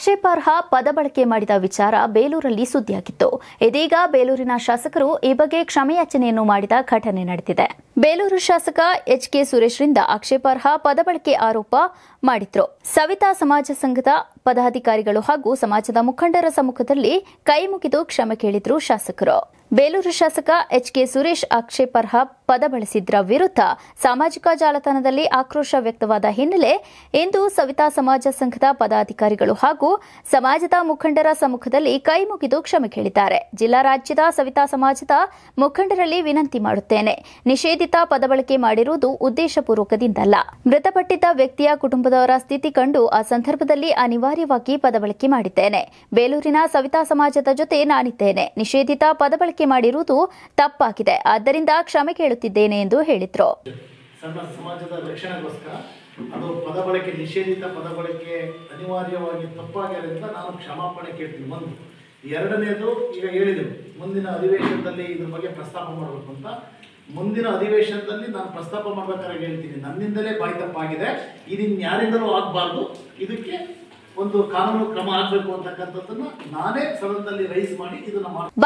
ಆಕ್ಷೇಪಾರ್ಹ ಪದ ಬಳಕೆ ಮಾಡಿದ ವಿಚಾರ ಬೇಲೂರಲ್ಲಿ ಸುದ್ದಿಯಾಗಿತ್ತು ಇದೀಗ ಬೇಲೂರಿನ ಶಾಸಕರು ಈ ಬಗ್ಗೆ ಕ್ಷಮೆಯಾಚನೆಯನ್ನು ಮಾಡಿದ ಘಟನೆ ನಡೆದಿದೆ ಬೇಲೂರು ಶಾಸಕ ಎಚ್ ಕೆ ಸುರೇಶ್ರಿಂದ ಆಕ್ಷೇಪಾರ್ಹ ಪದ ಬಳಕೆ ಆರೋಪ ಮಾಡಿದ್ರು ಸವಿತಾ ಸಮಾಜ ಸಂಘದ ಪದಾಧಿಕಾರಿಗಳು ಹಾಗೂ ಸಮಾಜದ ಮುಖಂಡರ ಸಮ್ಮುಖದಲ್ಲಿ ಕೈ ಮುಗಿದು ಕ್ಷಮೆ ಕೇಳಿದ್ರು ಶಾಸಕರು ಬೇಲೂರು ಶಾಸಕ ಎಚ್ ಕೆ ಸುರೇಶ್ ಆಕ್ಷೇಪಾರ್ಹ ಪದ ಬಳಸಿದ್ರ ವಿರುದ್ಧ ಸಾಮಾಜಿಕ ಜಾಲತಾಣದಲ್ಲಿ ಆಕ್ರೋಶ ವ್ಯಕ್ತವಾದ ಹಿನ್ನೆಲೆ ಇಂದು ಸವಿತಾ ಸಮಾಜ ಸಂಘದ ಪದಾಧಿಕಾರಿಗಳು ಹಾಗೂ ಸಮಾಜದ ಮುಖಂಡರ ಸಮ್ಮುಖದಲ್ಲಿ ಕೈ ಮುಗಿದು ಕ್ಷಮೆ ಕೇಳಿದ್ದಾರೆ ಜಿಲ್ಲಾ ರಾಜ್ಯದ ಸವಿತಾ ಸಮಾಜದ ಮುಖಂಡರಲ್ಲಿ ವಿನಂತಿ ಮಾಡುತ್ತೇನೆ ನಿಷೇಧಿತ ಪದ ಬಳಕೆ ಮಾಡಿರುವುದು ಉದ್ದೇಶಪೂರ್ವಕದಿಂದಲ್ಲ ಮೃತಪಟ್ಟಿದ್ದ ವ್ಯಕ್ತಿಯ ಕುಟುಂಬದವರ ಸ್ಥಿತಿ ಕಂಡು ಆ ಸಂದರ್ಭದಲ್ಲಿ ಅನಿವಾರ್ಯವಾಗಿ ಪದ ಬಳಕೆ ಮಾಡಿದ್ದೇನೆ ಬೇಲೂರಿನ ಸವಿತಾ ಸಮಾಜದ ಜೊತೆ ನಾನಿದ್ದೇನೆ ನಿಷೇಧಿತ ಪದ ಬಳಕೆ ಮಾಡಿರುವುದು ತಪ್ಪಾಗಿದೆ ಆದ್ದರಿಂದ ಕ್ಷಮೆ ಕೇಳುತ್ತಿದ್ದೇನೆ ಎಂದು ಹೇಳಿದ್ರು ಸಣ್ಣ ಸಮಾಜದ ರಕ್ಷಣೆಗೋಸ್ಕರ ಅದು ಪದ ಬಳಕೆ ನಿಷೇಧಿತ ಪದ ಬಳಕೆ ಅನಿವಾರ್ಯವಾಗಿ ತಪ್ಪಾಗಿರೋದ್ರಿಂದ ನಾನು ಕ್ಷಮಾಪಣೆ ಕೇಳ್ತೀನಿ ಒಂದು ಎರಡನೇದು ಈಗ ಹೇಳಿದೆವು ಮುಂದಿನ ಅಧಿವೇಶನದಲ್ಲಿ ಇದ್ರ ಬಗ್ಗೆ ಪ್ರಸ್ತಾಪ ಮಾಡಬೇಕು ಅಂತ ಮುಂದಿನ ಅಧಿವೇಶನದಲ್ಲಿ ನಾನು ಪ್ರಸ್ತಾಪ ಮಾಡ್ಬೇಕಾದ್ರೆ ಹೇಳ್ತೀನಿ ನನ್ನಿಂದಲೇ ಬಾಯಿ ತಪ್ಪಾಗಿದೆ ಇದಿನ್ ಯಾರಿಂದಲೂ ಆಗಬಾರ್ದು ಇದಕ್ಕೆ ಒಂದು ಕಾನೂನು ಕ್ರಮ ಆಗಬೇಕು ಅಂತಕ್ಕಂಥದ್ದನ್ನ ನಾನೇ ಸದನದಲ್ಲಿ ರೈಸ್ ಮಾಡಿ ಇದನ್ನ ಮಾಡಿ